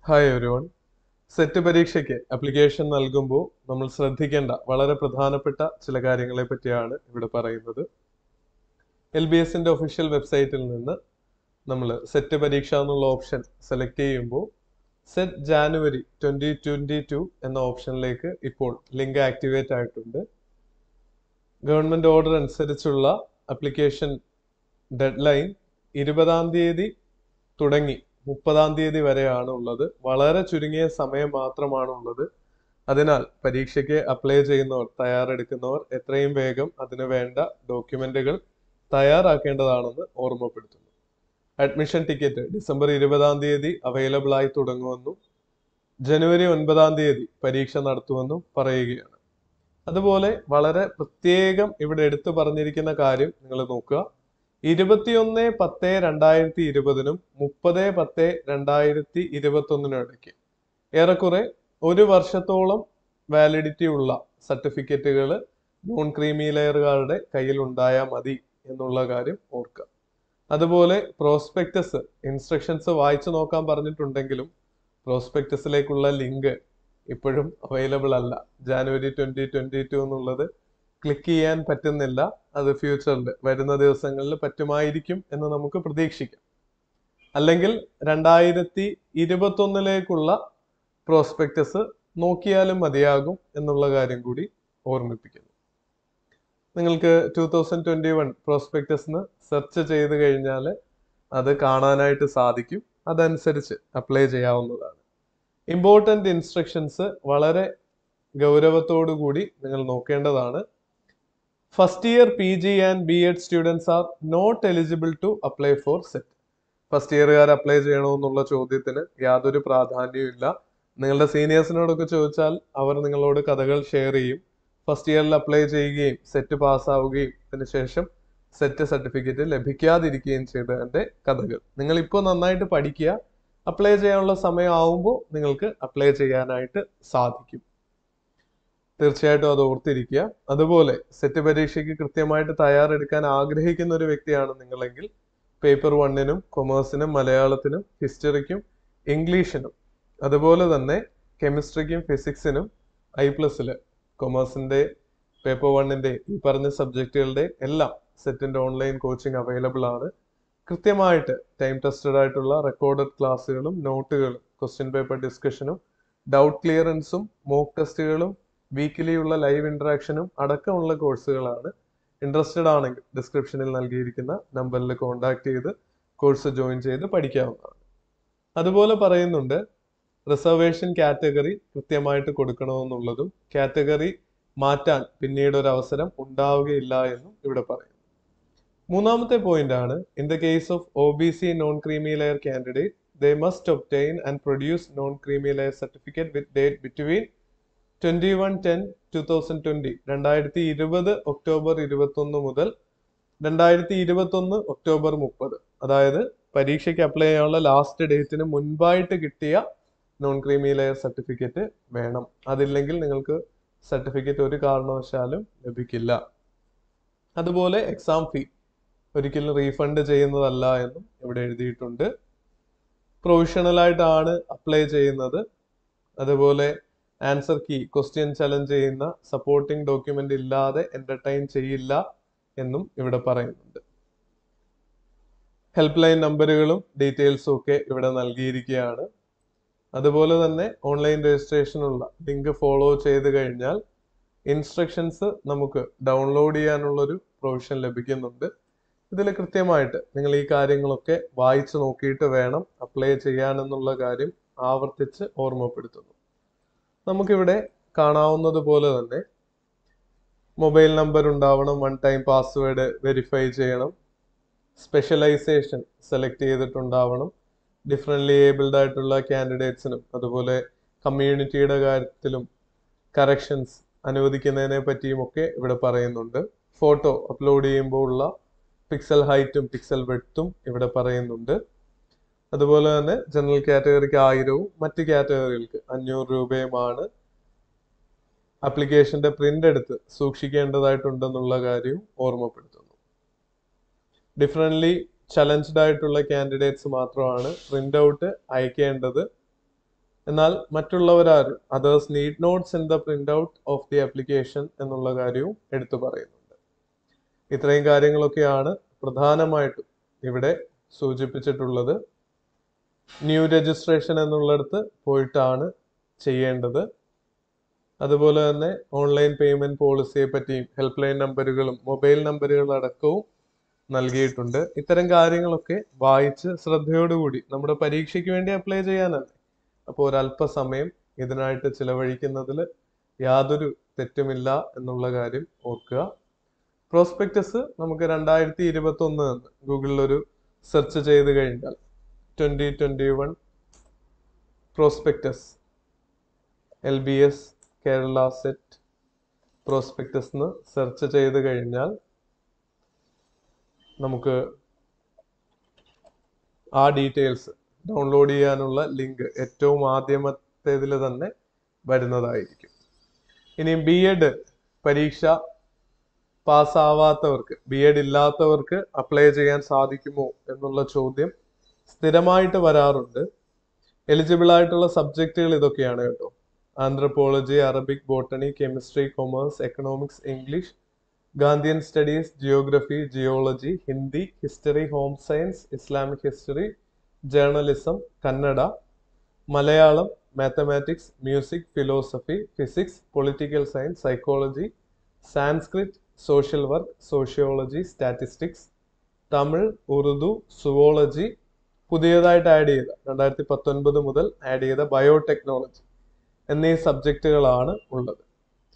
hi everyone SET പരീക്ഷയ്ക്ക് application നൽകുമ്പോൾ നമ്മൾ ശ്രദ്ധിക്കേണ്ട വളരെ പ്രധാനപ്പെട്ട ചില കാര്യങ്ങളെ പറ്റിയാണ് ഇവിടെ പറയുന്നത് എൽ ബി എസിന്റെ ഒഫീഷ്യൽ വെബ്സൈറ്റിൽ നിന്ന് നമ്മൾ സെറ്റ് പരീക്ഷ എന്നുള്ള ഓപ്ഷൻ സെലക്ട് ചെയ്യുമ്പോൾ SET January twenty twenty two എന്ന ഓപ്ഷനിലേക്ക് ഇപ്പോൾ ലിങ്ക് ആക്ടിവേറ്റ് ആയിട്ടുണ്ട് ഗവൺമെന്റ് ഓർഡർ അനുസരിച്ചുള്ള അപ്ലിക്കേഷൻ ഡെഡ് ലൈൻ ഇരുപതാം തീയതി തുടങ്ങി മുപ്പതാം തീയതി വരെയാണ് ഉള്ളത് വളരെ ചുരുങ്ങിയ സമയം മാത്രമാണ് ഉള്ളത് അതിനാൽ പരീക്ഷയ്ക്ക് അപ്ലൈ ചെയ്യുന്നവർ തയ്യാറെടുക്കുന്നവർ എത്രയും വേഗം അതിന് വേണ്ട ഡോക്യുമെന്റുകൾ തയ്യാറാക്കേണ്ടതാണെന്ന് ഓർമ്മപ്പെടുത്തുന്നു അഡ്മിഷൻ ടിക്കറ്റ് ഡിസംബർ ഇരുപതാം തീയതി അവൈലബിൾ ആയി തുടങ്ങുമെന്നും ജനുവരി ഒൻപതാം തീയതി പരീക്ഷ നടത്തുമെന്നും പറയുകയാണ് അതുപോലെ വളരെ പ്രത്യേകം ഇവിടെ എടുത്തു പറഞ്ഞിരിക്കുന്ന കാര്യം നിങ്ങൾ നോക്കുക ഇരുപത്തിയൊന്ന് പത്ത് രണ്ടായിരത്തി ഇരുപതിനും മുപ്പത് പത്ത് രണ്ടായിരത്തി ഇരുപത്തി ഒന്നിനും ഇടയ്ക്ക് ഏറെക്കുറെ ഒരു വർഷത്തോളം വാലിഡിറ്റി ഉള്ള സർട്ടിഫിക്കറ്റുകൾ നോൺ ക്രീമി ലെയറുകാരുടെ കയ്യിൽ ഉണ്ടായാൽ മതി എന്നുള്ള കാര്യം ഓർക്കുക അതുപോലെ പ്രോസ്പെക്ടസ് ഇൻസ്ട്രക്ഷൻസ് വായിച്ചു നോക്കാൻ പറഞ്ഞിട്ടുണ്ടെങ്കിലും പ്രോസ്പെക്ടസിലേക്കുള്ള ലിങ്ക് ഇപ്പോഴും അവൈലബിൾ അല്ല ജാനുവരി ട്വന്റി ട്വന്റി ടു എന്നുള്ളത് ക്ലിക്ക് ചെയ്യാൻ പറ്റുന്നില്ല അത് ഫ്യൂച്ചറിൽ വരുന്ന ദിവസങ്ങളിൽ പറ്റുമായിരിക്കും എന്ന് നമുക്ക് പ്രതീക്ഷിക്കാം അല്ലെങ്കിൽ രണ്ടായിരത്തി ഇരുപത്തൊന്നിലേക്കുള്ള പ്രോസ്പെക്ടസ് നോക്കിയാലും മതിയാകും എന്നുള്ള കാര്യം കൂടി ഓർമ്മിപ്പിക്കുന്നു നിങ്ങൾക്ക് ടൂ തൗസൻഡ് ട്വന്റി വൺ പ്രോസ്പെക്ടസിന് സെർച്ച് ചെയ്ത് കഴിഞ്ഞാൽ അത് കാണാനായിട്ട് സാധിക്കും അതനുസരിച്ച് അപ്ലൈ ചെയ്യാവുന്നതാണ് ഇമ്പോർട്ടൻ്റ് ഇൻസ്ട്രക്ഷൻസ് വളരെ ഗൗരവത്തോടു കൂടി നിങ്ങൾ നോക്കേണ്ടതാണ് first year P G and B Ed students are not eligible to apply for SET first ഇയറുകാർ അപ്ലൈ ചെയ്യണോ എന്നുള്ള ചോദ്യത്തിന് യാതൊരു പ്രാധാന്യവും ഇല്ല നിങ്ങളുടെ സീനിയേഴ്സിനോടൊക്കെ ചോദിച്ചാൽ അവർ നിങ്ങളോട് കഥകൾ ഷെയർ ചെയ്യും ഫസ്റ്റ് ഇയറിൽ അപ്ലൈ ചെയ്യുകയും സെറ്റ് പാസ്സാവുകയും അതിനുശേഷം സെറ്റ് സർട്ടിഫിക്കറ്റ് ലഭിക്കാതിരിക്കുകയും ചെയ്തതിന്റെ കഥകൾ നിങ്ങൾ ഇപ്പോൾ നന്നായിട്ട് പഠിക്കുക അപ്ലൈ ചെയ്യാനുള്ള സമയം ആവുമ്പോൾ നിങ്ങൾക്ക് അപ്ലൈ ചെയ്യാനായിട്ട് സാധിക്കും തീർച്ചയായിട്ടും അത് ഓർത്തിരിക്കുക അതുപോലെ സെറ്റ് പരീക്ഷയ്ക്ക് കൃത്യമായിട്ട് തയ്യാറെടുക്കാൻ ആഗ്രഹിക്കുന്ന ഒരു വ്യക്തിയാണ് നിങ്ങളെങ്കിൽ പേപ്പർ വണ്ണിനും കൊമേഴ്സിനും മലയാളത്തിനും ഹിസ്റ്ററിക്കും ഇംഗ്ലീഷിനും അതുപോലെ തന്നെ കെമിസ്ട്രിക്കും ഫിസിക്സിനും ഐ പ്ലസില് കൊമേഴ്സിന്റെ പേപ്പർ വണ്ണിന്റെ ഈ പറഞ്ഞ സബ്ജക്റ്റുകളുടെ എല്ലാം സെറ്റിന്റെ ഓൺലൈൻ കോച്ചിങ് അവൈലബിൾ ആണ് കൃത്യമായിട്ട് ടൈം ടെസ്റ്റഡ് ആയിട്ടുള്ള റെക്കോർഡഡ് ക്ലാസ്സുകളും നോട്ടുകളും ക്വസ്റ്റ്യൻ പേപ്പർ ഡിസ്കഷനും ഡൗട്ട് ക്ലിയറൻസും മോക്ക് ടെസ്റ്റുകളും വീക്കിലി ഉള്ള ലൈവ് ഇന്ററാക്ഷനും അടക്കമുള്ള കോഴ്സുകളാണ് ഇൻട്രസ്റ്റഡ് ആണെങ്കിൽ ഡിസ്ക്രിപ്ഷനിൽ നൽകിയിരിക്കുന്ന നമ്പറിൽ കോൺടാക്ട് ചെയ്ത് കോഴ്സ് ജോയിൻ ചെയ്ത് പഠിക്കാവുന്നതാണ് അതുപോലെ പറയുന്നുണ്ട് റിസർവേഷൻ കാറ്റഗറി കൃത്യമായിട്ട് കൊടുക്കണമെന്നുള്ളതും കാറ്റഗറി മാറ്റാൻ പിന്നീട് ഒരു അവസരം ഉണ്ടാവുകയില്ല എന്നും ഇവിടെ പറയുന്നു മൂന്നാമത്തെ പോയിന്റ് ആണ് in the case of O B C non creamy layer candidate they must obtain and produce non creamy layer certificate with date between twenty one ten two thousand twenty രണ്ടായിരത്തി ഇരുപത് ഒക്ടോബർ ഇരുപത്തൊന്ന് മുതൽ രണ്ടായിരത്തി ഇരുപത്തൊന്ന് October മുപ്പത് അതായത് പരീക്ഷയ്ക്ക് apply ചെയ്യാനുള്ള ലാസ്റ്റ് ഡേറ്റിന് മുൻപായിട്ട് കിട്ടിയ നോൺ ക്രീമി ലെയർ സർട്ടിഫിക്കറ്റ് വേണം അതില്ലെങ്കിൽ നിങ്ങൾക്ക് സർട്ടിഫിക്കറ്റ് ഒരു കാരണവശാലും ലഭിക്കില്ല അതുപോലെ എക്സാം ഫീ ഒരിക്കലും റീഫണ്ട് ചെയ്യുന്നതല്ല എന്നും ഇവിടെ എഴുതിയിട്ടുണ്ട് പ്രൊവിഷണൽ ആയിട്ടാണ് അപ്ലൈ ചെയ്യുന്നത് അതുപോലെ ആൻസർ കീ ക്വസ്റ്റ്യൻ ചലഞ്ച് ചെയ്യുന്ന സപ്പോർട്ടിംഗ് ഡോക്യുമെന്റ് ഇല്ലാതെ എന്റർടൈൻ ചെയ്യില്ല എന്നും ഇവിടെ പറയുന്നുണ്ട് ഹെൽപ്പ് ലൈൻ നമ്പറുകളും ഡീറ്റെയിൽസും ഒക്കെ ഇവിടെ നൽകിയിരിക്കുകയാണ് അതുപോലെ തന്നെ ഓൺലൈൻ രജിസ്ട്രേഷനുള്ള ലിങ്ക് ഫോളോ ചെയ്ത് കഴിഞ്ഞാൽ ഇൻസ്ട്രക്ഷൻസ് നമുക്ക് ഡൗൺലോഡ് ചെയ്യാനുള്ളൊരു പ്രൊവിഷൻ ലഭിക്കുന്നുണ്ട് ഇതിൽ കൃത്യമായിട്ട് നിങ്ങൾ ഈ കാര്യങ്ങളൊക്കെ വായിച്ചു നോക്കിയിട്ട് വേണം അപ്ലൈ ചെയ്യാനെന്നുള്ള കാര്യം ആവർത്തിച്ച് ഓർമ്മപ്പെടുത്തുന്നു നമുക്കിവിടെ കാണാവുന്നത് പോലെ തന്നെ മൊബൈൽ നമ്പർ ഉണ്ടാവണം വൺ ടൈം പാസ്വേഡ് വെരിഫൈ ചെയ്യണം സ്പെഷ്യലൈസേഷൻ സെലക്ട് ചെയ്തിട്ടുണ്ടാവണം ഡിഫറെൻ്റ്ലി ഏബിൾഡ് ആയിട്ടുള്ള കാൻഡിഡേറ്റ്സിനും അതുപോലെ കമ്മ്യൂണിറ്റിയുടെ കാര്യത്തിലും കറക്ഷൻസ് അനുവദിക്കുന്നതിനെ പറ്റിയും ഒക്കെ ഇവിടെ പറയുന്നുണ്ട് ഫോട്ടോ അപ്ലോഡ് ചെയ്യുമ്പോൾ ഉള്ള പിക്സൽ ഹൈറ്റും പിക്സൽ വെഡ്ത്തും ഇവിടെ പറയുന്നുണ്ട് അതുപോലെ തന്നെ ജനറൽ കാറ്റഗറിക്ക് ആയിരവും മറ്റ് കാറ്റഗറികൾക്ക് അഞ്ഞൂറ് രൂപയുമാണ് ആപ്ലിക്കേഷന്റെ പ്രിന്റ് എടുത്ത് സൂക്ഷിക്കേണ്ടതായിട്ടുണ്ടെന്നുള്ള കാര്യവും ഓർമ്മപ്പെടുത്തുന്നു ഡിഫറെൻ്റ്ലി ചലഞ്ച്ഡ് ആയിട്ടുള്ള കാൻഡിഡേറ്റ്സ് മാത്രമാണ് പ്രിന്റ് ഔട്ട് അയക്കേണ്ടത് എന്നാൽ മറ്റുള്ളവരാരും others need not send the print out of the application എന്നുള്ള കാര്യവും എടുത്തു പറയുന്നുണ്ട് ഇത്രയും കാര്യങ്ങളൊക്കെയാണ് പ്രധാനമായിട്ടും ഇവിടെ സൂചിപ്പിച്ചിട്ടുള്ളത് ന്യൂ രജിസ്ട്രേഷൻ എന്നുള്ളിടത്ത് പോയിട്ടാണ് ചെയ്യേണ്ടത് അതുപോലെ തന്നെ ഓൺലൈൻ പേയ്മെന്റ് പോളിസിയെ പറ്റിയും ഹെൽപ്പ് ലൈൻ നമ്പറുകളും മൊബൈൽ നമ്പറുകൾ അടക്കവും നൽകിയിട്ടുണ്ട് ഇത്തരം കാര്യങ്ങളൊക്കെ വായിച്ച് ശ്രദ്ധയോടുകൂടി നമ്മുടെ പരീക്ഷയ്ക്ക് വേണ്ടി അപ്ലൈ ചെയ്യാനല്ലേ അപ്പോൾ ഒരല്പസമയം ഇതിനായിട്ട് ചിലവഴിക്കുന്നതിൽ യാതൊരു തെറ്റുമില്ല എന്നുള്ള കാര്യം ഓർക്കുക പ്രോസ്പെക്ടസ് നമുക്ക് രണ്ടായിരത്തി ഇരുപത്തി ഒന്ന് ഗൂഗിളിൽ ഒരു സെർച്ച് ചെയ്ത് കഴിഞ്ഞാൽ twenty twenty one prospectus L B S Kerala SET prospectus എന്ന് സെർച്ച് ചെയ്ത് കഴിഞ്ഞാൽ നമുക്ക് ആ ഡീറ്റെയിൽസ് ഡൗൺലോഡ് ചെയ്യാനുള്ള ലിങ്ക് ഏറ്റവും ആദ്യമത്തേതിൽ തന്നെ വരുന്നതായിരിക്കും ഇനി ബി എഡ് പരീക്ഷ പാസ്സാവാത്തവർക്ക് ബി എഡ് ഇല്ലാത്തവർക്ക് അപ്ലൈ ചെയ്യാൻ സാധിക്കുമോ എന്നുള്ള ചോദ്യം സ്ഥിരമായിട്ട് വരാറുണ്ട് എലിജിബിൾ ആയിട്ടുള്ള സബ്ജക്റ്റുകൾ ഇതൊക്കെയാണ് കേട്ടോ anthropology Arabic botany chemistry commerce economics English Gandhian studies geography geology Hindi history home science Islamic history journalism Kannada Malayalam mathematics music philosophy physics political science psychology Sanskrit social work sociology statistics Tamil Urdu zoology പുതിയതായിട്ട് add ചെയ്ത രണ്ടായിരത്തി പത്തൊൻപത് മുതൽ add ചെയ്ത biotechnology എന്നീ സബ്ജക്റ്റുകളാണ് ഉള്ളത്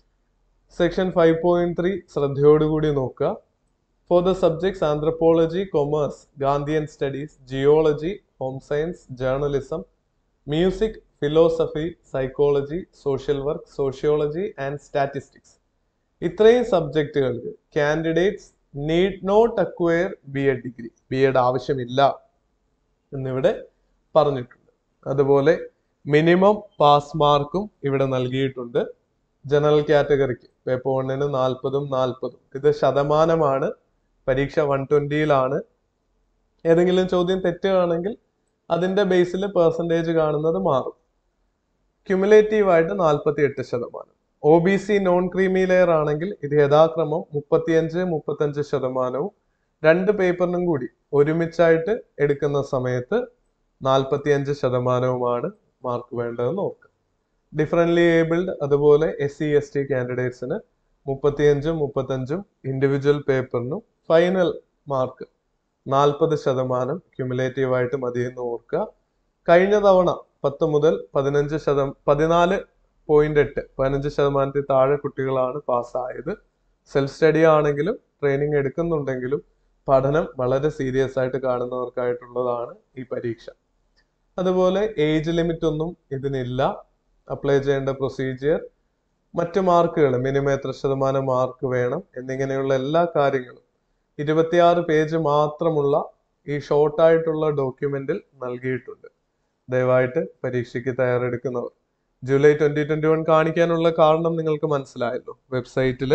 section five point three ശ്രദ്ധയോടുകൂടി നോക്കുക for the subjects anthropology commerce Gandhian studies geology home science journalism music philosophy psychology social work sociology and statistics ഇത്രയും സബ്ജക്റ്റുകൾക്ക് candidates need not acquire B Ed degree B Ed ആവശ്യമില്ല എന്നിവിടെ പറഞ്ഞിട്ടുണ്ട് അതുപോലെ minimum pass മാർക്കും ഇവിടെ നൽകിയിട്ടുണ്ട് ജനറൽ കാറ്റഗറിക്ക് പേപ്പർ വണ്ണിന് നാൽപ്പതും നാൽപ്പതും ഇത് ശതമാനമാണ് പരീക്ഷ വൺ ട്വന്റിയിലാണ് ഏതെങ്കിലും ചോദ്യം തെറ്റുകയാണെങ്കിൽ അതിന്റെ ബേസിൽ പെർസെൻറ്റേജ് കാണുന്നത് മാറും ക്യുമുലേറ്റീവ് ആയിട്ട് നാൽപ്പത്തി എട്ട് ശതമാനം O B C non creamy layer ആണെങ്കിൽ ഇത് യഥാക്രമം മുപ്പത്തിയഞ്ച് മുപ്പത്തഞ്ച് ശതമാനവും രണ്ട് പേപ്പറിനും കൂടി ഒരുമിച്ചായിട്ട് എടുക്കുന്ന സമയത്ത് നാൽപ്പത്തിയഞ്ച് ശതമാനവുമാണ് മാർക്ക് വേണ്ടതെന്ന് ഓർക്കുക ഡിഫറൻറ്റ്ലി ഏബിൾഡ് അതുപോലെ എസ് സി എസ് ടി കാൻഡിഡേറ്റ്സിന് മുപ്പത്തിയഞ്ചും മുപ്പത്തഞ്ചും ഇൻഡിവിജ്വൽ പേപ്പറിനും ഫൈനൽ മാർക്ക് നാൽപ്പത് ശതമാനം ക്യുമുലേറ്റീവ് ആയിട്ട് മതിയെന്ന് ഓർക്കുക കഴിഞ്ഞ തവണ പത്ത് മുതൽ പതിനഞ്ച് ശതം പതിനാല് പോയിന്റ് എട്ട് പതിനഞ്ച് ശതമാനത്തിൽ താഴെ കുട്ടികളാണ് പാസ്സായത് സെൽഫ് സ്റ്റഡി ആണെങ്കിലും ട്രെയിനിങ് എടുക്കുന്നുണ്ടെങ്കിലും പഠനം വളരെ സീരിയസ് ആയിട്ട് കാണുന്നവർക്കായിട്ടുള്ളതാണ് ഈ പരീക്ഷ അതുപോലെ ഏജ് ലിമിറ്റ് ഒന്നും ഇതിനില്ല അപ്ലൈ ചെയ്യേണ്ട പ്രൊസീജിയർ മറ്റു മാർക്കുകൾ മിനിമം എത്ര ശതമാനം മാർക്ക് വേണം എന്നിങ്ങനെയുള്ള എല്ലാ കാര്യങ്ങളും ഇരുപത്തിയാറ് പേജ് മാത്രമുള്ള ഈ ഷോർട്ട് ആയിട്ടുള്ള ഡോക്യുമെന്റിൽ നൽകിയിട്ടുണ്ട് ദയവായിട്ട് പരീക്ഷയ്ക്ക് തയ്യാറെടുക്കുന്നവർ ജൂലൈ ട്വന്റി ട്വന്റി വൺ കാണിക്കാനുള്ള കാരണം നിങ്ങൾക്ക് മനസ്സിലായല്ലോ വെബ്സൈറ്റിൽ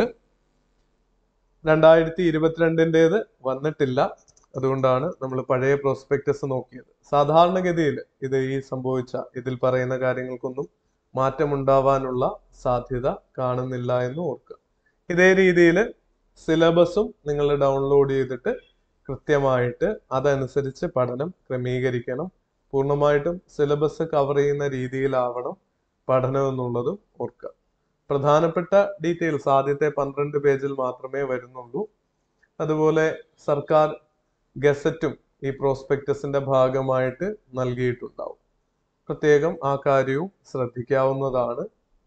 രണ്ടായിരത്തി ഇരുപത്തിരണ്ടിൻ്റെത് വന്നിട്ടില്ല അതുകൊണ്ടാണ് നമ്മൾ പഴയ പ്രോസ്പെക്ടസ് നോക്കിയത് സാധാരണഗതിയിൽ ഇത് ഈ സംഭവിച്ച ഇതിൽ പറയുന്ന കാര്യങ്ങൾക്കൊന്നും മാറ്റമുണ്ടാവാനുള്ള സാധ്യത കാണുന്നില്ല എന്ന് ഓർക്കുക ഇതേ രീതിയിൽ സിലബസും നിങ്ങൾ ഡൗൺലോഡ് ചെയ്തിട്ട് കൃത്യമായിട്ട് അതനുസരിച്ച് പഠനം ക്രമീകരിക്കണം പൂർണ്ണമായിട്ടും സിലബസ് കവർ ചെയ്യുന്ന രീതിയിലാവണം പഠനം എന്നുള്ളതും ഓർക്കുക പ്രധാനപ്പെട്ട ഡീറ്റെയിൽസ് ആദ്യത്തെ പന്ത്രണ്ട് പേജിൽ മാത്രമേ വരുന്നുള്ളൂ അതുപോലെ സർക്കാർ ഗസറ്റും ഈ പ്രോസ്പെക്ടസിന്റെ ഭാഗമായിട്ട് നൽകിയിട്ടുണ്ടാവും പ്രത്യേകം ആ കാര്യവും ശ്രദ്ധിക്കാവുന്നതാണ്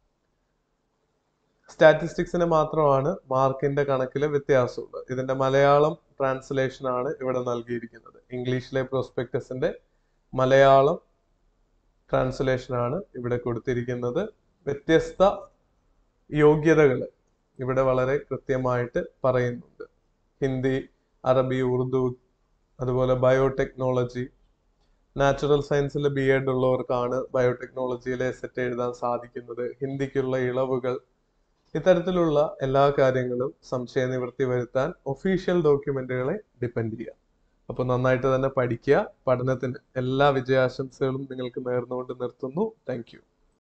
സ്റ്റാറ്റിസ്റ്റിക്സിന് മാത്രമാണ് മാർക്കിന്റെ കണക്കിൽ വ്യത്യാസമുള്ളത് ഇതിന്റെ മലയാളം ട്രാൻസ്ലേഷൻ ആണ് ഇവിടെ നൽകിയിരിക്കുന്നത് ഇംഗ്ലീഷിലെ പ്രോസ്പെക്ടസിന്റെ മലയാളം ട്രാൻസ്ലേഷൻ ആണ് ഇവിടെ കൊടുത്തിരിക്കുന്നത് വ്യത്യസ്ത യോഗ്യതകൾ ഇവിടെ വളരെ കൃത്യമായിട്ട് പറയുന്നുണ്ട് ഹിന്ദി അറബി ഉറുദു അതുപോലെ ബയോടെക്നോളജി നാച്ചുറൽ സയൻസിൽ ബി എഡ് ഉള്ളവർക്കാണ് ബയോടെക്നോളജിയിലെ സെറ്റ് എഴുതാൻ സാധിക്കുന്നത് ഹിന്ദിക്കുള്ള ഇളവുകൾ ഇത്തരത്തിലുള്ള എല്ലാ കാര്യങ്ങളും സംശയ നിവൃത്തി വരുത്താൻ ഒഫീഷ്യൽ ഡോക്യുമെന്റുകളെ ഡിപ്പെൻഡ് ചെയ്യാം അപ്പോൾ നന്നായിട്ട് തന്നെ പഠിക്കുക പഠനത്തിന് എല്ലാ വിജയാശംസകളും നിങ്ങൾക്ക് നേർന്നുകൊണ്ട് നിർത്തുന്നു താങ്ക്